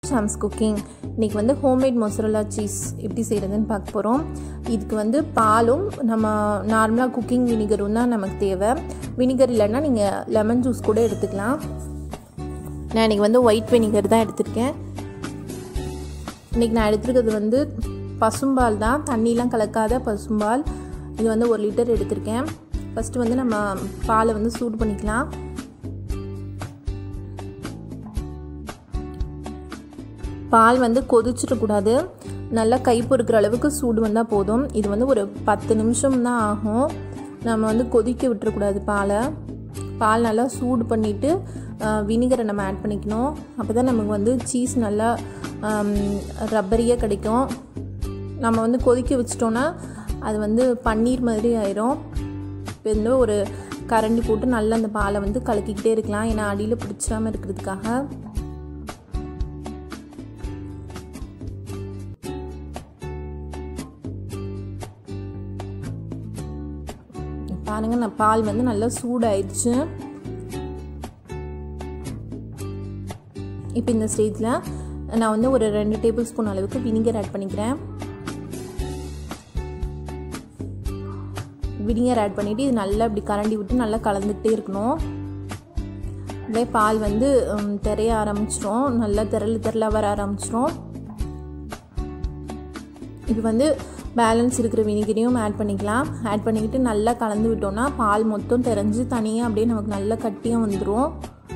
Sam's cooking இன்றைக்கி வந்து homemade mozzarella cheese எப்படி செய்கிறதுன்னு பார்க்க போகிறோம் இதுக்கு வந்து பாலும் நம்ம நார்மலாக குக்கிங் வினிகரும் தான் நமக்கு தேவை வினிகர் இல்லைன்னா நீங்கள் லெமன் ஜூஸ் கூட எடுத்துக்கலாம் நான் இன்றைக்கி வந்து ஒயிட் வினிகர் தான் எடுத்திருக்கேன் இன்றைக்கி நான் எடுத்துருக்கிறது வந்து பசும்பால் தான் தண்ணிலாம் கலக்காத பசும்பால் இது வந்து ஒரு லிட்டர் எடுத்திருக்கேன் ஃபஸ்ட்டு வந்து நம்ம பாலை வந்து சூடு பண்ணிக்கலாம் பால் வந்து கொதிச்சிடக்கூடாது நல்லா கை பொறுக்கிற அளவுக்கு சூடு வந்தால் போதும் இது வந்து ஒரு பத்து நிமிஷம் தான் ஆகும் நம்ம வந்து கொதிக்க விட்டுறக்கூடாது பாலை பால் நல்லா சூடு பண்ணிவிட்டு வினிகரை நம்ம ஆட் பண்ணிக்கணும் அப்போ தான் நமக்கு வந்து சீஸ் நல்லா ரப்பரியாக கிடைக்கும் நம்ம வந்து கொதிக்க வச்சிட்டோன்னா அது வந்து பன்னீர் மாதிரி ஆயிரும் இப்போ வந்து ஒரு கரண்டி போட்டு நல்லா அந்த பாலை வந்து கலக்கிக்கிட்டே இருக்கலாம் ஏன்னா அடியில் பிடிச்சாமல் இருக்கிறதுக்காக பாருங்கள் நான் பால் வந்து நல்லா சூடாயிடுச்சு இப்போ இந்த ஸ்டேஜில் நான் வந்து ஒரு ரெண்டு டேபிள் ஸ்பூன் அளவுக்கு வினிகர் ஆட் பண்ணிக்கிறேன் வினிகர் ஆட் பண்ணிவிட்டு இது நல்லா இப்படி கரண்டி விட்டு நல்லா கலந்துக்கிட்டே இருக்கணும் இதே பால் வந்து திரைய ஆரம்பிச்சிரும் நல்லா திரள் திரளாக வர ஆரம்பிச்சிரும் இது வந்து பேலன்ஸ் இருக்கிற வினிகரையும் ஆட் பண்ணிக்கலாம் ஆட் பண்ணிக்கிட்டு நல்லா கலந்து விட்டோம்னா பால் மொத்தம் தெரிஞ்சு தனியாக அப்படியே நமக்கு நல்லா கட்டியாக வந்துடும்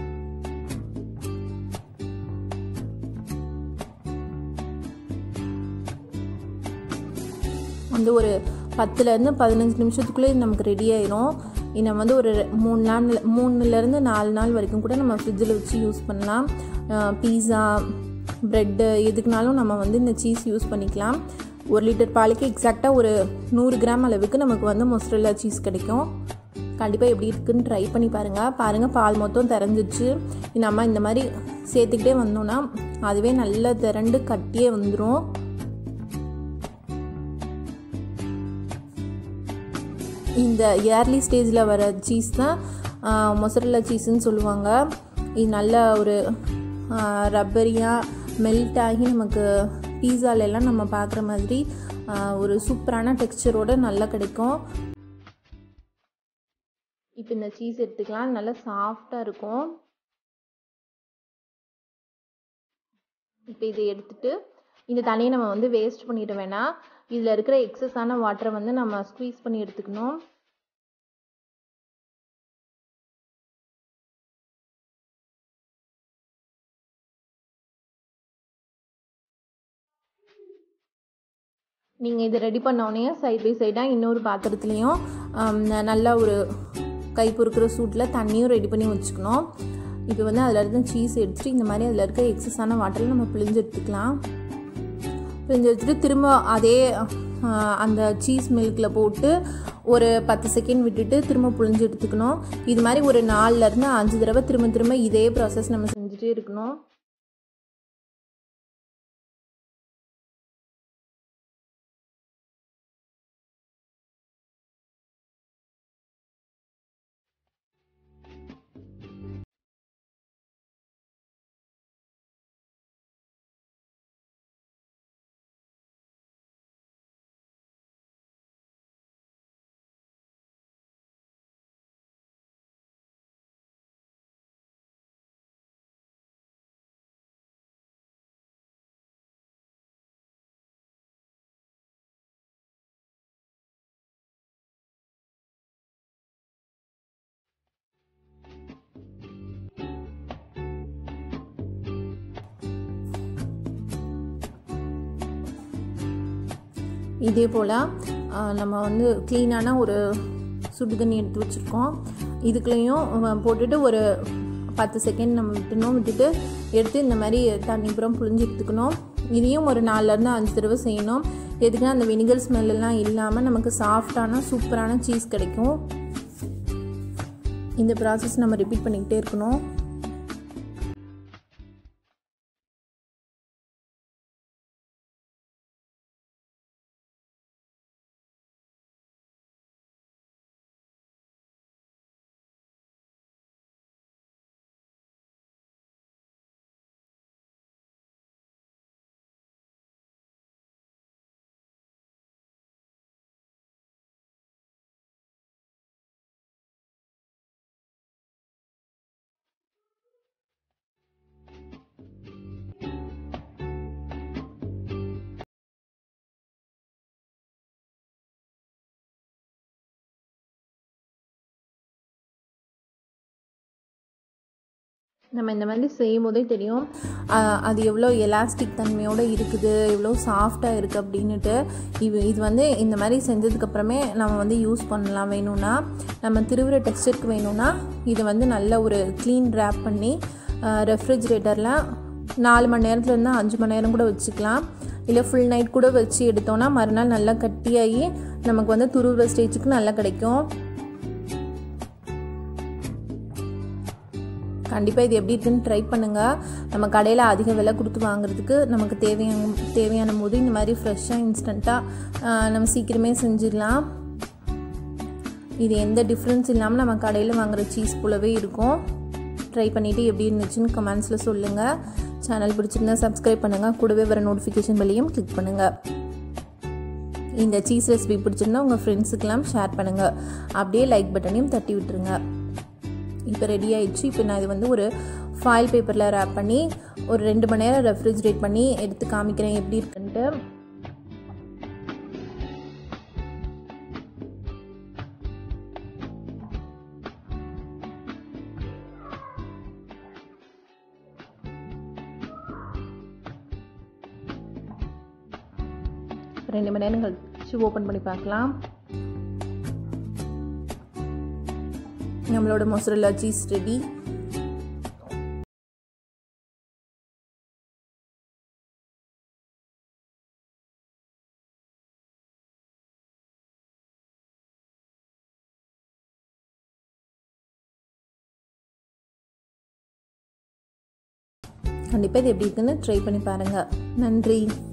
வந்து ஒரு பத்துலேருந்து பதினஞ்சு நிமிஷத்துக்குள்ளே இது நமக்கு ரெடி ஆயிரும் நம்ம வந்து ஒரு மூணு நாள் மூணுலேருந்து நாலு நாள் வரைக்கும் கூட நம்ம ஃப்ரிட்ஜில் வச்சு யூஸ் பண்ணலாம் பீஸா ப்ரெட்டு எதுக்குனாலும் நம்ம வந்து இந்த சீஸ் யூஸ் பண்ணிக்கலாம் ஒரு லிட்டர் பாலுக்கு எக்ஸாக்டாக ஒரு நூறு கிராம் அளவுக்கு நமக்கு வந்து மொசரல்லா சீஸ் கிடைக்கும் கண்டிப்பாக எப்படி இருக்குன்னு ட்ரை பண்ணி பாருங்கள் பாருங்கள் பால் மொத்தம் திறந்துச்சு நம்ம இந்த மாதிரி சேர்த்துக்கிட்டே வந்தோன்னா அதுவே நல்லா திரண்டு கட்டியே வந்துடும் இந்த இயர்லி ஸ்டேஜில் வர சீஸ் தான் மொசரல்லா சீஸுன்னு சொல்லுவாங்க இது நல்ல ஒரு ரப்பரியாக மெல்ட் ஆகி நமக்கு பீஸாலெல்லாம் நம்ம பார்க்குற மாதிரி ஒரு சூப்பரான டெக்ஸ்சரோடு நல்லா கிடைக்கும் இப்போ இந்த சீஸ் எடுத்துக்கலாம் நல்லா சாஃப்டாக இருக்கும் இப்போ இதை எடுத்துட்டு இந்த தண்ணியை நம்ம வந்து வேஸ்ட் பண்ணிட வேணாம் இதில் இருக்கிற எக்ஸஸான வாட்டரை வந்து நம்ம ஸ்க்வீஸ் பண்ணி எடுத்துக்கணும் நீங்கள் இதை ரெடி பண்ணோடனே சைட் பை சைடாக இன்னொரு பாத்திரத்துலேயும் நல்லா ஒரு கை பொறுக்கிற சூட்டில் தண்ணியும் ரெடி பண்ணி வச்சுக்கணும் இப்போ வந்து அதில் இருக்க சீஸ் எடுத்துகிட்டு இந்த மாதிரி அதில் இருக்க எக்ஸஸான வாட்டரில் நம்ம பிழிஞ்சு எடுத்துக்கலாம் பிழிஞ்சு எடுத்துகிட்டு திரும்ப அதே அந்த சீஸ் மில்கில் போட்டு ஒரு பத்து செகண்ட் விட்டுட்டு திரும்ப புழிஞ்சு எடுத்துக்கணும் இது மாதிரி ஒரு நாலுலேருந்து அஞ்சு தடவை திரும்ப திரும்ப இதே ப்ராசஸ் நம்ம செஞ்சுட்டே இருக்கணும் இதே போல் நம்ம வந்து க்ளீனான ஒரு சுடு தண்ணி எடுத்து வச்சுருக்கோம் இதுக்குள்ளேயும் போட்டுட்டு ஒரு பத்து செகண்ட் நம்ம விட்டுணும் விட்டுட்டு எடுத்து இந்த மாதிரி தண்ணி புறம் புழிஞ்சு எடுத்துக்கணும் இதையும் ஒரு நாலுலேருந்து அஞ்சு தடவை செய்யணும் எதுக்குன்னா அந்த வினிகர் ஸ்மெல்லாம் இல்லாமல் நமக்கு சாஃப்டான சூப்பரான சீஸ் கிடைக்கும் இந்த ப்ராசஸ் நம்ம ரிப்பீட் பண்ணிக்கிட்டே இருக்கணும் நம்ம இந்த மாதிரி செய்யும் போதே தெரியும் அது எவ்வளோ எலாஸ்டிக் தன்மையோடு இருக்குது எவ்வளோ சாஃப்டாக இருக்குது அப்படின்னுட்டு இது இது வந்து இந்த மாதிரி செஞ்சதுக்கப்புறமே நம்ம வந்து யூஸ் பண்ணலாம் வேணும்னா நம்ம திருவுற டெக்ஸ்டருக்கு வேணும்னா இதை வந்து நல்ல ஒரு க்ளீன் ரேப் பண்ணி ரெஃப்ரிஜிரேட்டரில் நாலு மணி நேரத்துலேருந்து அஞ்சு மணி நேரம் கூட வச்சுக்கலாம் இல்லை ஃபுல் நைட் கூட வச்சு எடுத்தோன்னா மறுநாள் நல்லா கட்டியாகி நமக்கு வந்து துருவுற ஸ்டேஜுக்கு நல்லா கிடைக்கும் கண்டிப்பாக இது எப்படி இருக்குன்னு ட்ரை பண்ணுங்கள் நம்ம கடையில் அதிக விலை கொடுத்து வாங்குறதுக்கு நமக்கு தேவையான தேவையான போது இந்த மாதிரி ஃப்ரெஷ்ஷாக இன்ஸ்டண்ட்டாக நம்ம சீக்கிரமே செஞ்சிடலாம் இது எந்த டிஃப்ரென்ஸ் இல்லாமல் நம்ம கடையில் வாங்குகிற சீஸ் போலவே இருக்கும் ட்ரை பண்ணிவிட்டு எப்படி இருந்துச்சுன்னு கமெண்ட்ஸில் சொல்லுங்கள் சேனல் பிடிச்சிருந்தா சப்ஸ்கிரைப் பண்ணுங்கள் கூடவே வர நோட்டிஃபிகேஷன் வெளியும் கிளிக் பண்ணுங்கள் இந்த சீஸ் ரெசிபி பிடிச்சிருந்தா உங்கள் ஃப்ரெண்ட்ஸுக்கெல்லாம் ஷேர் பண்ணுங்கள் அப்படியே லைக் பட்டனையும் தட்டி விட்டுருங்க இப்போ ரெடி ஆயிடுச்சு இப்போ நான் இது வந்து ஒரு ஃபாயில் பேப்பரில் ரேப் பண்ணி ஒரு ரெண்டு மணி நேரம் ரெஃப்ரிஜிரேட் பண்ணி எடுத்து காமிக்கிறேன் எப்படி இருக்குன்ட்டு ரெண்டு மணி நேரம் கழிச்சு ஓப்பன் பண்ணி பார்க்கலாம் நம்மளோட மொசரல்லா சீஸ் ரெடி கண்டிப்பாக இது எப்படி இருக்குன்னு ட்ரை பண்ணி பாருங்கள் நன்றி